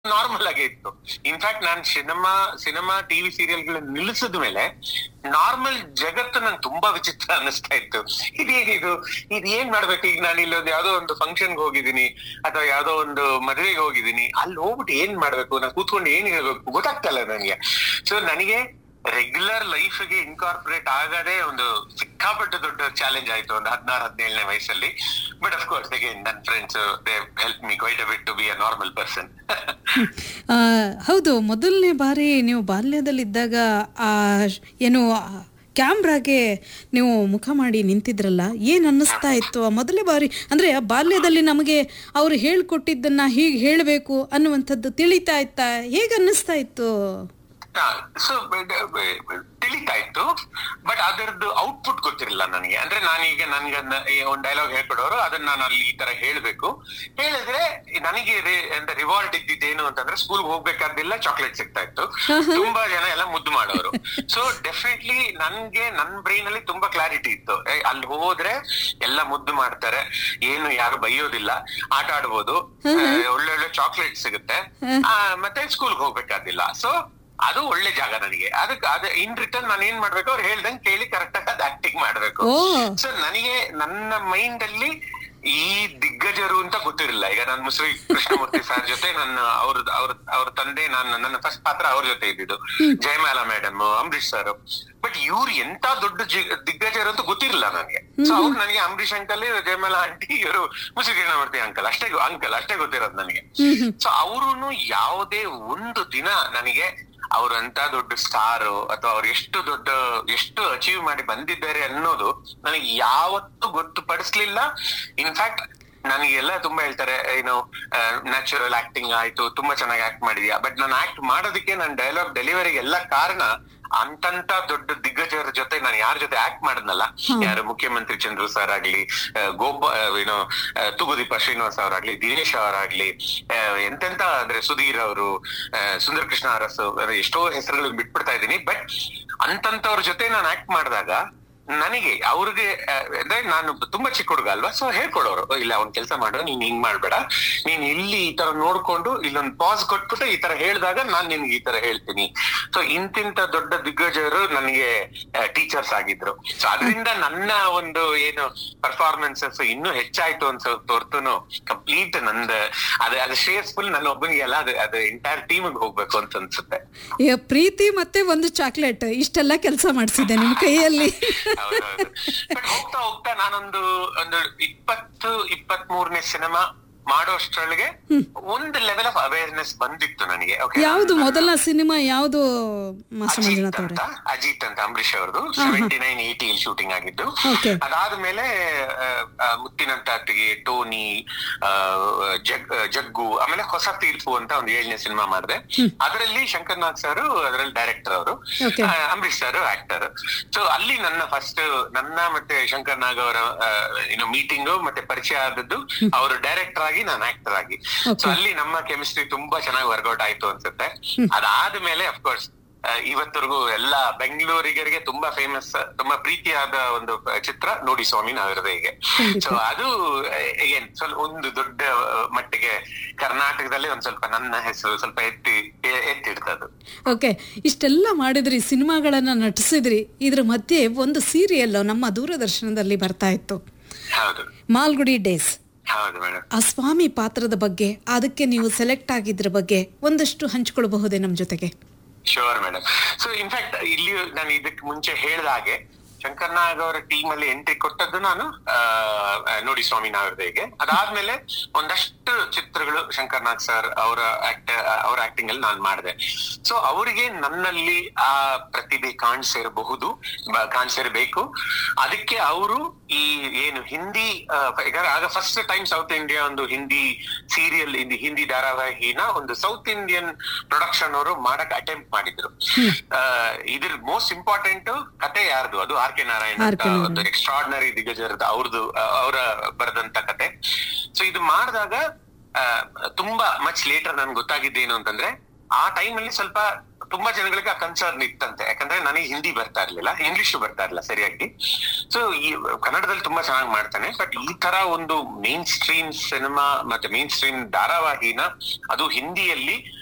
Normal ಆಗೇ ಇತ್ತು in fact ನಾನು ಸಿನಿಮಾ ಸಿನಿಮಾ ಟಿವಿ ಸೀರಿಯಲ್ಗಳನ್ನ ನಿಲ್ಲಿಸಿದ ಮೇಲೆ ನಾರ್ಮಲ್ ಜಗತ್ತು ನಂಗೆ ತುಂಬಾ ವಿಚಿತ್ರ ಅನಿಸ್ತಾ ಇತ್ತು ಇದೇನಿದು ಇದು ಏನ್ ಮಾಡ್ಬೇಕು ಈಗ ನಾನು ಇಲ್ಲೊಂದು ಯಾವ್ದೋ ಒಂದು ಫಂಕ್ಷನ್ಗೆ ಹೋಗಿದ್ದೀನಿ ಅಥವಾ ಯಾವ್ದೋ ಒಂದು ಮದುವೆಗೆ ಹೋಗಿದ್ದೀನಿ ಅಲ್ಲಿ ಹೋಗ್ಬಿಟ್ಟು ಏನ್ ಮಾಡ್ಬೇಕು ನಾನು ಕೂತ್ಕೊಂಡು ಏನ್ ಹೇಳ್ಬೇಕು ಗೊತ್ತಾಗ್ತಲ್ಲ ನನಗೆ ಸೊ ನನಗೆ ರೆಗ್ಯುಲರ್ ಲೈಫ್ಗೆ ಇನ್ಕಾರ್ಪೊರೇಟ್ ಆಗದೆ ಒಂದು ಸಿಕ್ಕಾಪಟ್ಟೆ ದೊಡ್ಡ ಚಾಲೆಂಜ್ ಆಯ್ತು ಒಂದು ಹದಿನಾರು ಹದಿನೇಳನೇ ವಯಸ್ಸಲ್ಲಿ ಬಟ್ ಅಫ್ ಕೋರ್ಸ್ ಅಗೇನ್ ನನ್ನ friends they help me quite a bit to be a normal person ಆ, ಹೌದು ಮೊದಲನೇ ಬಾರಿ ನೀವು ಬಾಲ್ಯದಲ್ಲಿದ್ದಾಗ ಆ ಶ್- ಏನು ಕ್ಯಾಮ್ರಾಗೆ ನೀವು ಮುಖ ಮಾಡಿ ನಿಂತಿದ್ರಲ್ಲ ಏನು ಅನ್ನಿಸ್ತಾ ಇತ್ತು ಆ ಮೊದಲನೇ ಬಾರಿ ಅಂದರೆ ಆ ಬಾಲ್ಯದಲ್ಲಿ ನಮಗೆ ಅವರು ಹೇಳ್ಕೊಟ್ಟಿದ್ದನ್ನ ಹೀಗೆ ಹೇಳಬೇಕು ಅನ್ನುವಂಥದ್ದು ತಿಳಿತಾ ಇತ್ತಾ ಹೇಗೆ ಅನ್ನಿಸ್ತಾ ಇತ್ತು ಸೊ ತಿಳಿತಾ ಇತ್ತು ಬಟ್ ಅದರದ್ದು ಔಟ್ಪುಟ್ ಗೊತ್ತಿರಲಿಲ್ಲ ನನಗೆ ಅಂದ್ರೆ ನಾನೀಗ ನನ್ಗೆ ಒಂದು ಡೈಲಾಗ್ ಹೇಳ್ಕೊಡೋರು ಅದನ್ನ ನಾನು ಅಲ್ಲಿ ಈ ತರ ಹೇಳ್ಬೇಕು ಹೇಳಿದ್ರೆ ನನಗೆ ರಿ- ಅಂದ್ರೆ ರಿವಾರ್ಡ್ ಇದ್ದಿದ್ದೇನು ಅಂತಂದ್ರೆ ಸ್ಕೂಲ್ ಹೋಗ್ಬೇಕಾದಿಲ್ಲ ಚಾಕ್ಲೇಟ್ ಸಿಗ್ತಾ ಇತ್ತು ತುಂಬಾ ಜನ ಎಲ್ಲ ಮುದ್ದು ಮಾಡೋರು ಸೊ ಡೆಫಿನೆಟ್ಲಿ ನನ್ಗೆ ನನ್ ಬ್ರೈನ್ ಅಲ್ಲಿ ತುಂಬಾ ಕ್ಲಾರಿಟಿ ಇತ್ತು ಏ, ಅಲ್ಲಿ ಹೋದ್ರೆ ಎಲ್ಲ ಮುದ್ದು ಮಾಡ್ತಾರೆ ಏನು ಯಾರು ಬೈಯೋದಿಲ್ಲ ಆಟ ಆಡ್ಬೋದು ಆ, ಒಳ್ಳೊಳ್ಳೆ ಚಾಕ್ಲೇಟ್ ಸಿಗುತ್ತೆ ಆ, ಮತ್ತೆ ಸ್ಕೂಲ್ಗೆ ಹೋಗ್ಬೇಕಾದಿಲ್ಲ ಸೊ ಅದು ಒಳ್ಳೆ ಜಾಗ ನನಗೆ ಅದಕ್ಕೆ ಅದ ಇನ್ ರಿಟರ್ನ್ ನಾನು ಏನ್ ಮಾಡ್ಬೇಕು ಅವ್ರು ಹೇಳ್ದಂಗೆ ಕೇಳಿ ಕರೆಕ್ಟ್ ಆಗಿ ಅದು ಆಕ್ಟಿಂಗ್ ಮಾಡ್ಬೇಕು ಓ ಸೊ ನನಗೆ ನನ್ನ ಮೈಂಡ್ ಅಲ್ಲಿ ಈ ದಿಗ್ಗಜರು ಅಂತ ಗೊತ್ತಿರಲಿಲ್ಲ ಈಗ ನಾನು ಮುಸುರಿ ಕೃಷ್ಣಮೂರ್ತಿ ಸರ್ ಜೊತೆ ನನ್ನ ಅವ್ರ ಅವ್ರ ಅವ್ರ ತಂದೆ ನಾನು ನನ್ನ ಫಸ್ಟ್ ಪಾತ್ರ ಅವ್ರ ಜೊತೆ ಇದ್ದಿದ್ದು Jayamala madam Ambareesh sir but ಇವ್ರು ಎಂತ ದೊಡ್ಡ ಜಿ- ದಿಗ್ಗಜರು ಅಂತ ಗೊತ್ತಿರಲಿಲ್ಲ ನನಗೆ ಸೊ ಅವ್ರು ನನಗೆ ಅಂಬರೀಶ್ ಅಂಕಲ್ ಜಯಮಾಲ ಆಂಟಿ ಇವರು ಮುಸುರಿ ಕೃಷ್ಣಮೂರ್ತಿ ಅಂಕಲ್ ಅಷ್ಟೇ ಅಂಕಲ್ ಅಷ್ಟೇ ಗೊತ್ತಿರೋದು ನನಗೆ ಸೊ ಅವರು ಯಾವುದೇ ಒಂದು ದಿನ ನನಗೆ ಅವ್ರು ಅಂತ ದೊಡ್ಡ ಸ್ಟಾರ್ ಅಥವಾ ಅವ್ರು ಎಷ್ಟು ದೊಡ್ಡ ಎಷ್ಟು ಅಚೀವ್ ಮಾಡಿ ಬಂದಿದ್ದಾರೆ ಅನ್ನೋದು ನನಗೆ ಯಾವತ್ತೂ ಗೊತ್ತುಪಡಿಸ್ಲಿಲ್ಲ ಇನ್ಫ್ಯಾಕ್ಟ್ ನನಗೆಲ್ಲ ತುಂಬಾ ಹೇಳ್ತಾರೆ ಏನು ನ್ಯಾಚುರಲ್ ಆಕ್ಟಿಂಗ್ ಆಯ್ತು ತುಂಬಾ ಚೆನ್ನಾಗಿ ಆಕ್ಟ್ ಮಾಡಿದ್ಯಾ ಬಟ್ ನಾನು ಆಕ್ಟ್ ಮಾಡೋದಕ್ಕೆ ನನ್ನ ಡೈಲಾಗ್ ಡೆಲಿವರಿಗೆ ಎಲ್ಲ ಕಾರಣ ಅಂತಂತ ದೊಡ್ಡ ದಿಗ್ಗಜರ ಜೊತೆ ನಾನು ಯಾರ ಜೊತೆ ಆಕ್ಟ್ ಮಾಡಿದ್ನಲ್ಲ ಯಾರು ಮುಖ್ಯಮಂತ್ರಿ ಚಂದ್ರು ಸರ್ ಆಗ್ಲಿ ಆ, ಗೋಪ ಆ, ಏನು ಆ, ತುಗುದೀಪ ಶ್ರೀನಿವಾಸ್ ಅವರಾಗ್ಲಿ ದಿನೇಶ್ ಅವರಾಗ್ಲಿ ಆ, ಎಂತೆಂತ ಅಂದ್ರೆ ಸುಧೀರ್ ಅವರು ಸುಂದರ ಕೃಷ್ಣ ಅರಸು ಅಂದ್ರೆ ಎಷ್ಟೋ ಹೆಸರುಗಳು ಬಿಟ್ಬಿಡ್ತಾ ಇದ್ದೀನಿ ಬಟ್ ಅಂತಂತವ್ರ ಜೊತೆ ನಾನು ಆಕ್ಟ್ ಮಾಡಿದಾಗ ನನಗೆ ಅವ್ರಿಗೆ ಆ, ಅಂದ್ರೆ ನಾನು ತುಂಬಾ ಚಿಕ್ಕ ಹುಡುಗ ಅಲ್ವಾ ಸೊ ಹೇಳ್ಕೊಡೋರು "ಓ, ಇಲ್ಲ ಅವ್ನ್ ಕೆಲಸ ಮಾಡು ನೀನ್ ಹಿಂಗ್ ಮಾಡ್ಬೇಡ ನೀನ್ ಇಲ್ಲಿ ಈ ತರ ನೋಡ್ಕೊಂಡು ಇಲ್ಲೊಂದ್ ಪಾಸ್ ಕೊಟ್ಬಿಟ್ಟು ಈ ತರ ಹೇಳಿದಾಗ ನಾನ್ ನಿನ್ಗೆ ಈ ತರ ಹೇಳ್ತೀನಿ ಸೊ ಇಂತಿಂತ ದೊಡ್ಡ ದಿಗ್ಗಜರು ನನಗೆ ಟೀಚರ್ಸ್ ಆಗಿದ್ರು ಸೊ ಅದರಿಂದ ನನ್ನ ಒಂದು ಏನು ಪರ್ಫಾರ್ಮೆನ್ಸಸ್ ಇನ್ನೂ ಹೆಚ್ಚಾಯ್ತು ಅನ್ಸೋದು ಹೊರ್ತುನು ಕಂಪ್ಲೀಟ್ ನಂದ ಅದ ಅದು ಶ್ರೇಯಸ್ಫುಲ್ ನನ್ನ ಒಬ್ಬನಿಗೆ ಅಲ್ಲ ಅದು ಅದು ಎಂಟೈರ್ ಟೀಮಿಗೆ ಹೋಗ್ಬೇಕು ಅಂತ ಅನ್ಸುತ್ತೆ ಏ, ಪ್ರೀತಿ ಮತ್ತೆ ಒಂದು ಚಾಕ್ಲೇಟ್ ಇಷ್ಟೆಲ್ಲ ಕೆಲಸ ಮಾಡಿಸಿದೆ ನಿಮ್ಮ ಕೈಯಲ್ಲಿ ಹೌದೌದು ಬಟ್ ಹೋಗ್ತಾ ಹೋಗ್ತಾ ನಾನೊಂದು ಒಂದು ಇಪ್ಪತ್ತು ಇಪ್ಪತ್ತ್ ಮೂರನೇ ಸಿನಿಮಾ ಮಾಡೋಷ್ಟ್ರೊಳಗೆ ಒಂದು ಲೆವೆಲ್ ಆಫ್ ಅವೇರ್ನೆಸ್ ಬಂದಿತ್ತು ನನಗೆ Okay, ಯಾವುದು ಮೊದಲ ಸಿನಿಮಾ ಯಾವುದು ಮಾಸ ಅಜಿತ್ ಮಂಜುನಾಥ್ ಅವರೇ ಅಂತ ಅಜಿತ್ ಅಂತ ಅಂಬರೀಶ್ ಅವ್ರದ್ದು ಸೆವೆಂಟಿ ನೈನ್ ಏಟಿ ಶೂಟಿಂಗ್ ಆಗಿದ್ದು Okay. ಅದಾದ್ಮೇಲೆ ಆ, ಆ, ಮುತ್ತಿನಂತ ಅತ್ತಿಗೆ ಟೋನಿ ಆ, ಜಗ್ ಜಗ್ಗು ಆಮೇಲೆ ಹೊಸ ತೀರ್ಪು ಅಂತ ಒಂದು ಏಳನೇ ಸಿನಿಮಾ ಮಾಡಿದೆ ಅದರಲ್ಲಿ ಶಂಕರ್ ನಾಗ್ ಸರ್ ಅದರಲ್ಲಿ ಡೈರೆಕ್ಟರ್ ಅವರು Okay. Ambareesh sir actor so ಅಲ್ಲಿ ನನ್ನ ಫಸ್ಟ್ ನನ್ನ ಮತ್ತೆ ಶಂಕರ್ ನಾಗ್ ಅವರ ಆ, ಏನು ಮೀಟಿಂಗ್ ಮತ್ತೆ ಪರಿಚಯ ಆದದ್ದು ಅವರು ಡೈರೆಕ್ಟರ್ ಆಗಿ ನಾನು ಆಕ್ಟರ್ ಆಗಿ ಸೊ Okay. ಅಲ್ಲಿ ನಮ್ಮ ಕೆಮಿಸ್ಟ್ರಿ ತುಂಬಾ ಚೆನ್ನಾಗಿ ವರ್ಕೌಟ್ ಆಯ್ತು ಅನ್ಸುತ್ತೆ ಅದಾದ್ಮೇಲೆ ಅಫ್ಕೋರ್ಸ್ ಇವತ್ತರೆಗೂ ಎಲ್ಲ ಬೆಂಗಳೂರಿಗರಿಗೆ ತುಂಬಾ ಫೇಮಸ್ ತುಂಬಾ ಪ್ರೀತಿಯಾದ ಒಂದು ಚಿತ್ರ ನೋಡಿ ಸ್ವಾಮಿ ನಾವಿರದೇಗೆ ಖಂಡಿತ. ಸೊ ಅದು ಏನ್ ಸ್ವಲ್ಪ ಒಂದು ದೊಡ್ಡ ಆ, ಮಟ್ಟಿಗೆ ಕರ್ನಾಟಕದಲ್ಲಿ ಒಂದ್ ಸ್ವಲ್ಪ ನನ್ನ ಹೆಸರು ಸ್ವಲ್ಪ ಎತ್ತಿ ಎ- ಎತ್ತಿಡ್ತದು ಓಕೆ ಇಷ್ಟೆಲ್ಲ ಮಾಡಿದ್ರಿ ಸಿನಿಮಾಗಳನ್ನ ನಟಿಸಿದ್ರಿ ಇದ್ರ ಮಧ್ಯೆ ಒಂದು ಸೀರಿಯಲ್ ನಮ್ಮ ದೂರದರ್ಶನದಲ್ಲಿ ಬರ್ತಾ ಇತ್ತು ಹೌದು ಮಾಲ್ಗುಡಿ ಡೇಸ್ ಹೌದು ಮೇಡಮ್ ಆ ಸ್ವಾಮಿ ಪಾತ್ರದ ಬಗ್ಗೆ ಅದಕ್ಕೆ ನೀವು ಸೆಲೆಕ್ಟ್ ಆಗಿದ್ರ ಬಗ್ಗೆ ಒಂದಷ್ಟು ಹಂಚ್ಕೊಳ್ಬಹುದೇ ನಮ್ಮ ಜೊತೆಗೆ ಶೋರ್ ಮೇಡಮ್ ಸೊ ಇನ್ಫ್ಯಾಕ್ಟ್ ಇಲ್ಲಿ ನಾನು ಇದಕ್ಕೆ ಮುಂಚೆ ಹೇಳ್ದ ಹಾಗೆ ಶಂಕರ್ ನಾಗ್ ಅವರ ಟೀಮ್ ಅಲ್ಲಿ ಎಂಟ್ರಿ ಕೊಟ್ಟದ್ದು ನಾನು ಆ, ಆ, ನೋಡಿ ಸ್ವಾಮಿ ನಾವಿರ್ದೇಗೆ ಅದಾದ್ಮೇಲೆ ಒಂದಷ್ಟು ಚಿತ್ರಗಳು ಶಂಕರ್ ನಾಗ್ ಸರ್ ಅವರ ಆಕ್ಟ್ ಅವರ ಆಕ್ಟಿಂಗ್ ಅಲ್ಲಿ ನಾನು ಮಾಡಿದೆ ಸೊ ಅವರಿಗೆ ನನ್ನಲ್ಲಿ ಆ ಪ್ರತಿಭೆ ಕಾಣಿಸಿರಬಹುದು ಬ- ಕಾಣಿಸಿರ್ಬೇಕು ಅದಕ್ಕೆ ಅವರು ಈ ಏನು ಹಿಂದಿ ಆ, ಈಗ ಆಗ ಫಸ್ಟ್ ಟೈಮ್ ಸೌತ್ ಇಂಡಿಯಾ ಒಂದು ಹಿಂದಿ ಸೀರಿಯಲ್ ಹಿಂದಿ ಧಾರಾವಾಹಿನ ಒಂದು ಸೌತ್ ಇಂಡಿಯನ್ ಪ್ರೊಡಕ್ಷನ್ ಅವರು ಮಾಡಕ್ ಅಟೆಂಪ್ಟ್ ಮಾಡಿದ್ರು ಆ, ಇದ್ರ ಮೋಸ್ಟ್ ಇಂಪಾರ್ಟೆಂಟ್ ಕತೆ ಯಾರ್ದು ಅದು ಆರ್ ಕೆ ನಾರಾಯಣ ಆರ್ ಅಂತ ಕೆ ನಾರಾಯಣ. ಒಂದು ಎಕ್ಸ್ಟ್ರಾರ್ಡನರಿ ದಿಗ್ಗಜರದ ಅವ್ರದ್ದು ಅವರ ಬರೆದಂತ ಕತೆ ಸೊ ಇದು ಮಾಡಿದಾಗ ತುಂಬಾ ಮಚ್ ಲೇಟರ್ ನನ್ಗೆ ಗೊತ್ತಾಗಿದ್ದೇನು ಅಂತಂದ್ರೆ ಆ ಟೈಮ್ ಅಲ್ಲಿ ಸ್ವಲ್ಪ ತುಂಬಾ ಜನಗಳಿಗೆ ಆ ಕನ್ಸರ್ನ್ ಇತ್ತಂತೆ ಯಾಕಂದ್ರೆ ನನಗೆ ಹಿಂದಿ ಬರ್ತಾ ಇರ್ಲಿಲ್ಲ ಇಂಗ್ಲಿಷ್ ಬರ್ತಾ ಇರ್ಲಿಲ್ಲ ಸರಿಯಾಗಿ ಸೊ ಈ ಕನ್ನಡದಲ್ಲಿ ತುಂಬಾ ಚೆನ್ನಾಗಿ ಮಾಡ್ತಾನೆ ಬಟ್ ಈ ತರ ಒಂದು ಮೇನ್ ಸ್ಟ್ರೀಮ್ ಸಿನಿಮಾ ಮತ್ತೆ ಮೇನ್ ಸ್ಟ್ರೀಮ್ ಧಾರಾವಾಹಿನ ಅದು ಹಿಂದಿಯಲ್ಲಿ